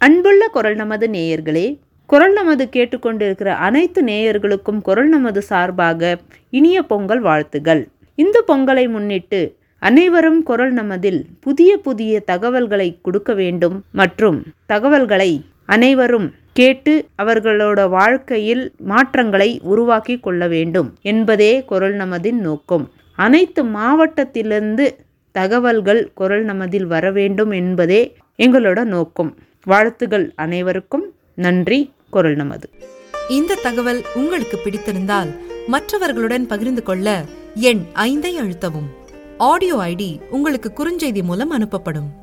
அன்புள்ள குரல் நமது நேயர்களே குரல் நமது கேட்டுக்கொண்டிருக்கிற அனைத்து நேயர்களுக்கும் குரல் நமது சார்பாக இனிய பொங்கல் வாழ்த்துகள் இந்த பொங்கலை முன்னிட்டு அனைவரும் குரல் நமதில் புதிய புதிய தகவல்களை கொடுக்க வேண்டும் மற்றும் தகவல்களை அனைவரும் கேட்டு அவர்களோட வாழ்க்கையில் மாற்றங்களை உருவாக்கி கொள்ள வேண்டும் என்பதே குரல் நமதின் நோக்கம் அனைத்து மாவட்டத்திலிருந்து தகவல்கள் குரல் நமதில் வர வேண்டும் என்பதே எங்களோட நோக்கம் வாழ்த்துகள் அனைவருக்கும் நன்றி குரல் நமது இந்த தகவல் உங்களுக்கு பிடித்திருந்தால் மற்றவர்களுடன் பகிர்ந்து கொள்ள எண் ஐந்தை அழுத்தவும் ஆடியோ ஐடி உங்களுக்கு குறுஞ்செய்தி மூலம் அனுப்பப்படும்